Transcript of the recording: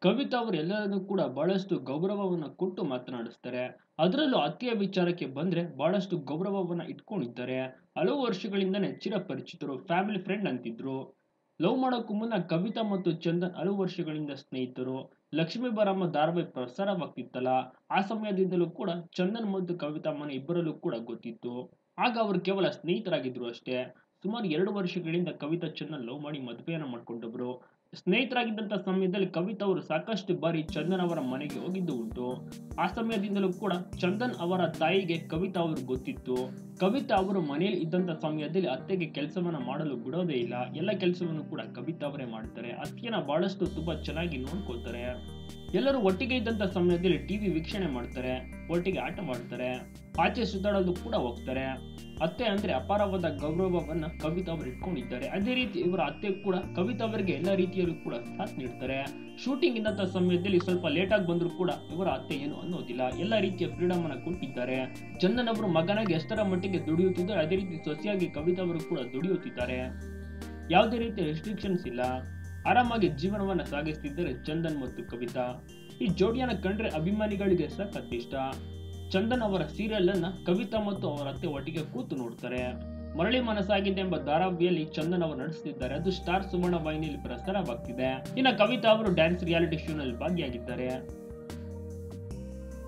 ಕವಿತಾ ಅವರು ಎಲ್ಲರನ್ನೂ ಕೂಡ ಬಹಳಷ್ಟು ಗೌರವವನ್ನ ಕೊಟ್ಟು ಮಾತನಾಡಿಸ್ತಾರೆ ಅದರಲ್ಲೂ ಅತ್ತೆಯ ವಿಚಾರಕ್ಕೆ ಬಂದ್ರೆ ಬಹಳಷ್ಟು ಗೌರವವನ್ನ ಇಟ್ಕೊಂಡಿದ್ದಾರೆ ಹಲವು ವರ್ಷಗಳಿಂದನೇ ಚಿರಪರಿಚಿತರು ಫ್ಯಾಮಿಲಿ ಫ್ರೆಂಡ್ ಅಂತಿದ್ರು ಲವ್ ಮಾಡೋಕ್ಕೂ ಮುನ್ನ ಕವಿತಾ ಮತ್ತು ಚಂದನ್ ಹಲವು ವರ್ಷಗಳಿಂದ ಸ್ನೇಹಿತರು ಲಕ್ಷ್ಮೀ ಬರಮ್ಮ ಧಾರಾವಾಹಿ ಪ್ರಸಾರವಾಗ್ತಿತ್ತಲ್ಲ ಆ ಸಮಯದಿಂದಲೂ ಕೂಡ ಚಂದನ್ ಮತ್ತು ಕವಿತಾ ಮನೆ ಇಬ್ಬರಲ್ಲೂ ಕೂಡ ಗೊತ್ತಿತ್ತು ಆಗ ಅವರು ಕೇವಲ ಸ್ನೇಹಿತರಾಗಿದ್ರು ಅಷ್ಟೇ ಸುಮಾರು ಎರಡು ವರ್ಷಗಳಿಂದ ಕವಿತಾ ಚಂದನ್ ಲವ್ ಮಾಡಿ ಮದುವೆಯನ್ನ ಮಾಡ್ಕೊಂಡವರು ಸ್ನೇಹಿತರಾಗಿದ್ದಂತ ಸಮಯದಲ್ಲಿ ಕವಿತಾ ಅವರು ಸಾಕಷ್ಟು ಬಾರಿ ಚಂದನ್ ಅವರ ಮನೆಗೆ ಹೋಗಿದ್ದು ಉಂಟು ಆ ಸಮಯದಿಂದಲೂ ಕೂಡ ಚಂದನ್ ಅವರ ತಾಯಿಗೆ ಕವಿತಾ ಅವರು ಗೊತ್ತಿತ್ತು ಕವಿತಾ ಅವರು ಮನೆಯಲ್ಲಿ ಇದ್ದಂತ ಸಮಯದಲ್ಲಿ ಅತ್ತೆಗೆ ಕೆಲಸವನ್ನ ಮಾಡಲು ಬಿಡೋದೇ ಇಲ್ಲ ಎಲ್ಲ ಕೆಲಸವನ್ನು ಕೂಡ ಕವಿತಾ ಅವರೇ ಮಾಡ್ತಾರೆ ಅತ್ತೆಯನ್ನ ಬಹಳಷ್ಟು ತುಂಬಾ ಚೆನ್ನಾಗಿ ನೋಡ್ಕೊಳ್ತಾರೆ ಎಲ್ಲರೂ ಒಟ್ಟಿಗೆ ಇದ್ದಂತ ಸಮಯದಲ್ಲಿ ಟಿವಿ ವೀಕ್ಷಣೆ ಮಾಡ್ತಾರೆ ಒಟ್ಟಿಗೆ ಆಟ ಮಾಡ್ತಾರೆ ಆಚೆ ಸುತ್ತಾಡೋದು ಕೂಡ ಹೋಗ್ತಾರೆ ಅತ್ತೆ ಅಂದ್ರೆ ಅಪಾರವಾದ ಗೌರವವನ್ನ ಕವಿತಾ ಅವರು ಇಟ್ಕೊಂಡಿದ್ದಾರೆ ಅದೇ ರೀತಿ ಇವರ ಅತ್ತೆ ಕೂಡ ಕವಿತಾ ಅವರಿಗೆ ಎಲ್ಲ ರೀತಿಯಲ್ಲೂ ಕೂಡ ಸಾಥ್ ನೀಡ್ತಾರೆ ಶೂಟಿಂಗ್ ಇದ್ದಂತ ಸಮಯದಲ್ಲಿ ಸ್ವಲ್ಪ ಲೇಟ್ ಆಗಿ ಬಂದ್ರು ಕೂಡ ಇವರ ಅತ್ತೆ ಏನು ಅನ್ನೋದಿಲ್ಲ ಎಲ್ಲ ರೀತಿಯ ಫ್ರೀಡಮ್ ಅನ್ನ ಕೊಟ್ಟಿದ್ದಾರೆ ಚಂದನ್ ಅವರು ಮಗನಾಗಿ ಎಷ್ಟರ ಮಟ್ಟಿಗೆ ದುಡಿಯುತ್ತಿದ್ದಾರೆ ಅದೇ ರೀತಿ ಸೊಸೆಯಾಗಿ ಕವಿತಾ ಅವರು ಕೂಡ ದುಡಿಯುತ್ತಿದ್ದಾರೆ ಯಾವುದೇ ರೀತಿಯ ರೆಸ್ಟ್ರಿಕ್ಷನ್ಸ್ ಇಲ್ಲ ಆರಾಮಾಗಿ ಜೀವನವನ್ನ ಸಾಗಿಸ್ತಿದ್ದಾರೆ ಚಂದನ್ ಮತ್ತು ಕವಿತಾ ಈ ಜೋಡಿಯನ್ನ ಕಂಡ್ರೆ ಅಭಿಮಾನಿಗಳಿಗೆ ಸಖತ್ ಇಷ್ಟ ಚಂದನ್ ಅವರ ಸೀರಿಯಲ್ ಅನ್ನ ಕವಿತಾ ಮತ್ತು ಅವರ ಅತ್ತೆ ಒಟ್ಟಿಗೆ ಕೂತು ನೋಡ್ತಾರೆ ಮರಳಿ ಮನಸ್ಸಾಗಿದೆ ಎಂಬ ಧಾರಾವಾಹಿಯಲ್ಲಿ ಚಂದನ್ ಅವರು ನಡೆಸುತ್ತಿದ್ದಾರೆ ಅದು ಸ್ಟಾರ್ ಸುವರ್ಣ ವಾಹಿನಿಯಲ್ಲಿ ಪ್ರಸಾರವಾಗ್ತಿದೆ ಇನ್ನು ಕವಿತಾ ಅವರು ಡ್ಯಾನ್ಸ್ ರಿಯಾಲಿಟಿ ಶೋ ನಲ್ಲಿ ಭಾಗಿಯಾಗಿದ್ದಾರೆ